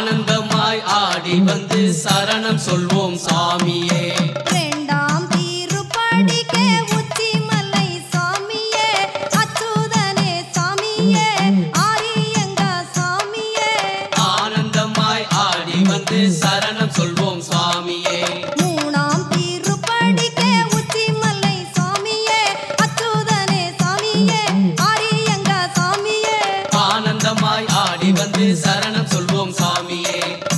ஆனந்தமாய் ஆடி வந்து சரணம் சொல்வோம் சாமியே ரெண்டாம் திருப்படிக்கே உச்சிமலை சாமியே அச்சுதனே சாமியே ஆரியங்க சாமியே ஆனந்தமாய் ஆடி வந்து சரணம் சொல்வோம் சாமியே மூணாம் திருப்படிக்கே உச்சிமலை சாமியே அச்சுதனே சாமியே ஆரியங்க சாமியே ஆனந்தமாய் ஆடி வந்து சரணம் சொல்வோம் சாமியே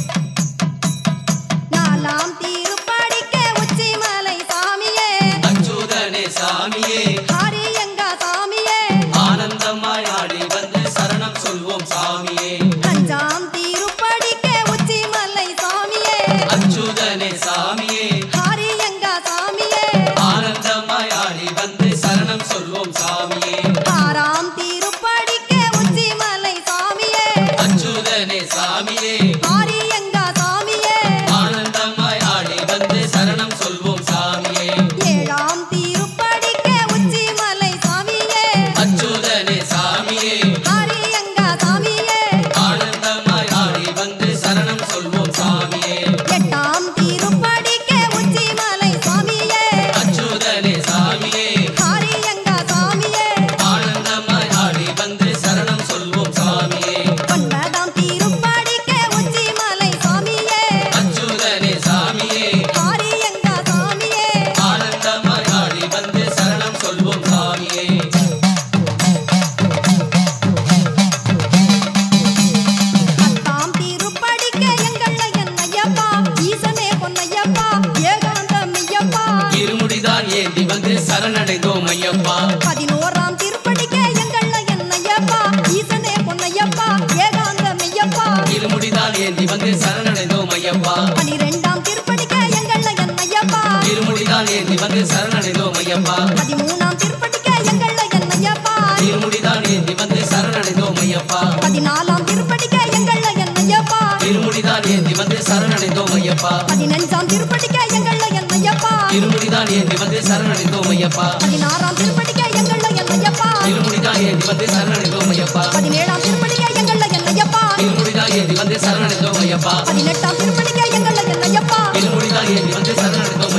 நாலாம் திருப்படிக்கே உச்சிமலை சாமியே அச்சுதனே சாமியே ஆரியங்க சாமியே ஆனந்தமாய் ஆடி வந்து சரணம் சொல்வோம் சாமியே அஞ்சாம் திருப்படிக்கே உச்சிமலை சாமியே அச்சுதனே சாமியே ஆரியங்க சாமியே ஆனந்தமாய் ஆடி வந்து சரணம் சொல்வோம் சாமியே ஆறாம் திருப்படிக்கே உச்சிமலை சாமியே அச்சுதனே சாமியே ஆரியங்க சாமியே ஆனந்தமாய் ஆடி வந்து சரணம் சொல்வோம் சாமியே ஏழாம் திருப்படிக்கே உச்சிமலை சாமியே அச்சுதனே சாமியே ஆரியங்க சாமியே ஆனந்தமாய் ஆடி வந்து சரணம் சொல்வோம் சாமியே எட்டாம் திருப்படிக்கே உச்சிமலை சாமியே அச்சுதனே சாமியே ஆரியங்க சாமியே ஆனந்தமாய் ஆடி வந்து சரணம் சொல்வோம் சாமியே ஒன்பதாம் திருப்படிக்கே உச்சிமலை சாமியே அச்சுதனே சாமியே ஆரியங்க சாமியே ஆனந்தமாய் ஆடி வந்து சரணம் சொல்வோம் சாமியே பத்தாம் திருப்படிக்கே எங்கள் என்னையப்பா ஈசனே பொன்னையப்பா ஏகாந்தமியப்பா இருமுடிதான் ஏந்தி வந்து சரணடைந்தோம் ஐயப்பா பதினோராம் திருப்படிக்கே எங்கள் என்னையப்பா ஈசனே பொன்னையப்பா ஏகாந்தமியப்பா இருமுடிதான் ஏந்தி வந்து சரணடைந்தோம் ஐயப்பா பனிரெண்டாம் திருப்படிக்கே எங்கள் என்னையப்பா இருமுடிதான் ஏந்தி வந்து சரணடைந்தோம் ஐயப்பா பதிமூணாம் திருப்படிக்கே எங்கள் என்னையப்பா இருமுடிதான் ஏந்தி வந்து சரணடைந்தோம் ஐயப்பா பதினாலாம் திருப்படிக்கே எங்கள் என்னையப்பா இருமுடிதான் ஏந்தி வந்து சரணடைந்தோம் ஐயப்பா பதினஞ்சாம் திருப்படிக்கே எங்கள் என்னையப்பா இருமுடிதான் ஏந்தி வந்து சரணடைந்தோம் ஐயப்பா பதினாறாம் திருப்படிக்கே எங்கள் என்னையப்பா இருமுடிதான் ஏந்தி வந்து சரணடைந்தோம் ஐயப்பா பதினேழாம் திருப்படிக்கே எங்கள் என்னையப்பா இருமுடிதான் ஏந்தி வந்து சரணடைந்தோம் ஐயப்பா பதினெட்டாம் திருப்படிக்கே எங்கள் என்னையப்பா இருமுடிதான் ஏந்தி வந்து சரணடைந்தோம்